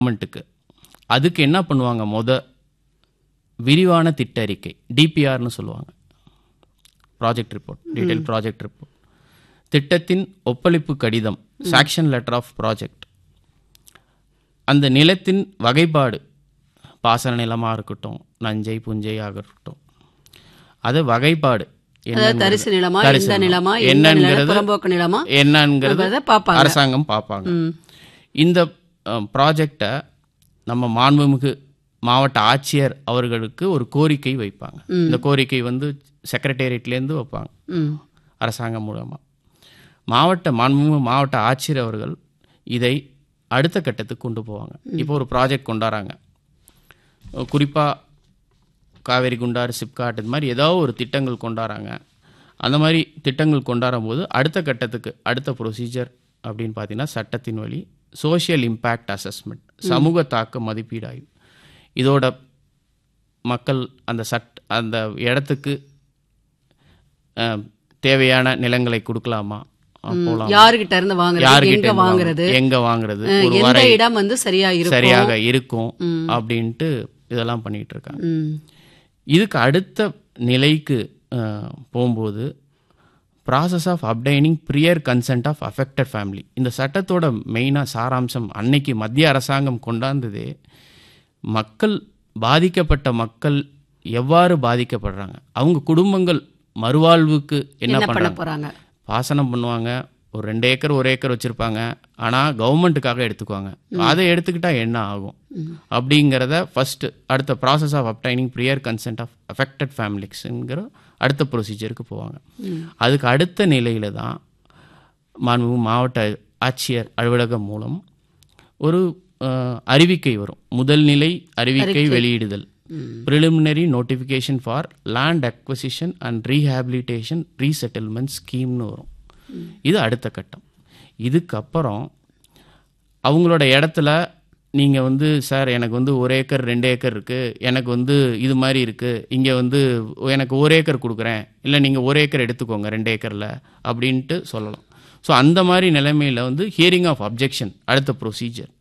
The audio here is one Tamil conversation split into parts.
கவர்மெண்ட்டுக்கு அதுக்கு என்ன பண்ணுவாங்க முத விரிவான திட்ட அறிக்கை டிபிஆர்னு சொல்லுவாங்க project report detail project report திட்டத்தின் ஒப்பளிப்பு கடிதம் சாக்ஷன் லெட்டர் ஆஃப் ப்ராஜெக்ட் அந்த நிலத்தின் வகைப்பாடு பாசன நிலமாக இருக்கட்டும் நஞ்சை புஞ்சை இருக்கட்டும் அது வகைப்பாடு அதாவது என்னங்கிறது- தரிசு நிலமா தரிசு இந்த நிலம். நிலமா இந்த நிலம் என்னங்கிறது புறம்போக்கு நிலமா என்னங்கிறது அதை பார்ப்பாங்க. அரசாங்கம் பார்ப்பாங்க ம். இந்த ப்ராஜெக்டை நம்ம மாண்புமிகு மாவட்ட ஆட்சியர் அவர்களுக்கு ஒரு கோரிக்கை வைப்பாங்க இந்த கோரிக்கை வந்து செக்ரட்டேரியட்லேருந்து வைப்பாங்க ம் அரசாங்கம் மூலமாக மாவட்ட மாண்புமிகு மாவட்ட ஆட்சியர் அவர்கள் இதை அடுத்த கட்டத்துக்கு கொண்டு போவாங்க இப்போ ஒரு ப்ராஜெக்ட் கொண்டாடுறாங்க குறிப்பாக காவேரி குண்டாறு சிப்காட் இது மாதிரி ஏதோ ஒரு திட்டங்கள் கொண்டாடுறாங்க அந்த மாதிரி திட்டங்கள் கொண்டாடும் போது அடுத்த கட்டத்துக்கு அடுத்த ப்ரொசீஜர் அப்படின்னு பார்த்தீங்கன்னா சட்டத்தின் வழி சோஷியல் இம்பேக்ட் அசஸ்மெண்ட் சமூக தாக்க மதிப்பீடு ஆய்வு இதோட மக்கள் அந்த சட் அந்த இடத்துக்கு அஹ், தேவையான நிலங்களை கொடுக்கலாமா அஹ், போலாம் யாருகிட்ட இருந்து வாங்குறது யார்கிட்ட எங்க இருந்து வாங்குறது வாங்க- எங்க வாங்குறது அஹ், ஒரு எந்த வரை இடம் வந்து சரியா இருக்கும் சரியாக இருக்கும் அப்படின்ட்டு இதெல்லாம் பண்ணிட்டு இருக்காங்க ம். இதுக்கு அடுத்த நிலைக்கு அஹ், போகும்போது process of obtaining prior consent of affected family இந்த சட்டத்தோட மெயினாக சாராம்சம் அன்னைக்கு மத்திய அரசாங்கம் கொண்டாந்ததே மக்கள் பாதிக்கப்பட்ட மக்கள் எவ்வாறு பாதிக்கப்படுறாங்க அவங்க குடும்பங்கள் மறுவாழ்வுக்கு என்ன என்ன பண்ண பண்ணுறாங்க போறாங்க பாசனம் பண்ணுவாங்க ஒரு ரெண்டு ஏக்கர் ஒரு ஏக்கர் வச்சுருப்பாங்க ஆனால் கவர்மெண்ட்டுக்காக எடுத்துக்குவாங்க அதை எடுத்துக்கிட்டா என்ன ஆகும் அப்படிங்கிறத ஃபஸ்ட்டு அடுத்த process of obtaining prior consent of affected ஃபேமிலிஸ்ங்கிற அடுத்த ப்ரொசீஜருக்கு போவாங்க அதுக்கு அடுத்த நிலையில தான் மாண்பு மாவட்ட ஆட்சியர் அலுவலகம் மூலம் ஒரு அஹ், அறிவிக்கை வரும் முதல் நிலை அறிவிக்கை வெளியிடுதல் preliminary notification for land acquisition and rehabilitation resettlement ஸ்கீம்னு வரும் இது அடுத்த கட்டம் இதுக்கப்புறம் அவங்களோட இடத்துல நீங்கள் வந்து சார் எனக்கு வந்து ஒரு ஏக்கர் ரெண்டு ஏக்கர் இருக்குது எனக்கு வந்து இது மாதிரி இருக்குது இங்கே வந்து எனக்கு ஒரு ஏக்கர் கொடுக்குறேன் இல்லை நீங்கள் ஒரு ஏக்கர் எடுத்துக்கோங்க ரெண்டு ஏக்கரில் அப்படின்ட்டு சொல்லலாம் ஸோ அந்த மாதிரி நிலைமையில் வந்து ஹியரிங் ஆஃப் அப்ஜெக்ஷன் அடுத்த ப்ரொசீஜர்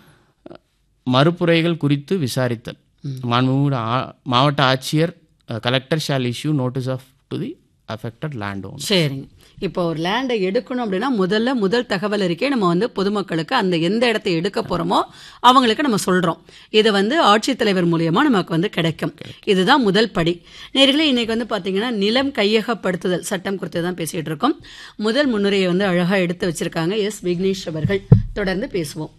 மறுப்புரைகள் குறித்து விசாரித்தல் மாண்புமிகு ஆ- மாவட்ட ஆட்சியர் collector shall issue notice of to the affected land owner சரிங்க இப்போ ஒரு லேண்டை எடுக்கணும் அப்படின்னா முதல்ல முதல் தகவல் அறிக்கை நம்ம வந்து பொதுமக்களுக்கு அந்த எந்த இடத்தை எடுக்க போறோமோ அவங்களுக்கு நம்ம சொல்றோம் இது வந்து ஆட்சித்தலைவர் மூலியமா நமக்கு வந்து கிடைக்கும் இதுதான் முதல் படி நேர்களே இன்னைக்கு வந்து பாத்தீங்கன்னா நிலம் கையகப்படுத்துதல் சட்டம் குறித்து தான் பேசிட்டு இருக்கோம் முதல் முன்னுரையை வந்து அழகா எடுத்து வச்சிருக்காங்க எஸ் விக்னேஷ் அவர்கள் தொடர்ந்து பேசுவோம்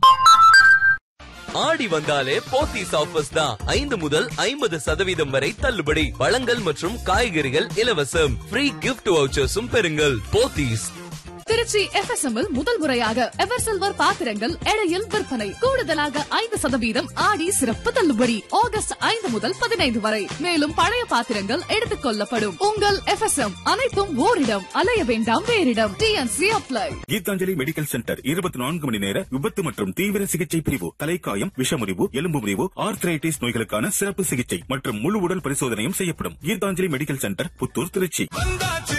ஆடி வந்தாலே போத்தீஸ் ஆஃபர்ஸ் தான் ஐந்து முதல் ஐம்பது சதவீதம் வரை தள்ளுபடி பழங்கள் மற்றும் காய்கறிகள் இலவசம் ஃப்ரீ கிஃப்ட் வவுச்சர்ஸும் பெறுங்கள் போத்தீஸ் திருச்சி FSM இல் முதல் முறையாக எவர் சில்வர் பாத்திரங்கள் எடையில் விற்பனை கூடுதலாக ஐந்து சதவீதம் ஆடி சிறப்பு தள்ளுபடி ஆகஸ்ட் ஐந்து முதல் பதினைந்து வரை மேலும் பழைய பாத்திரங்கள் எடுத்துக் கொள்ளப்படும் உங்கள் FSM அனைத்தும் ஓரிடம் அலைய வேண்டாம் வேறிடம் T&C apply Geethanjali medical centre இருபத்தி நான்கு மணி நேர விபத்து மற்றும் தீவிர சிகிச்சை பிரிவு தலைக்காயம் விஷமுறிவு எலும்பு முறிவு ஆர்த்ரைட்டிஸ் நோய்களுக்கான சிறப்பு சிகிச்சை மற்றும் முழு உடல் பரிசோதனையும் செய்யப்படும் கீதாஞ்சலி மெடிக்கல் சென்டர் புத்தூர் திருச்சி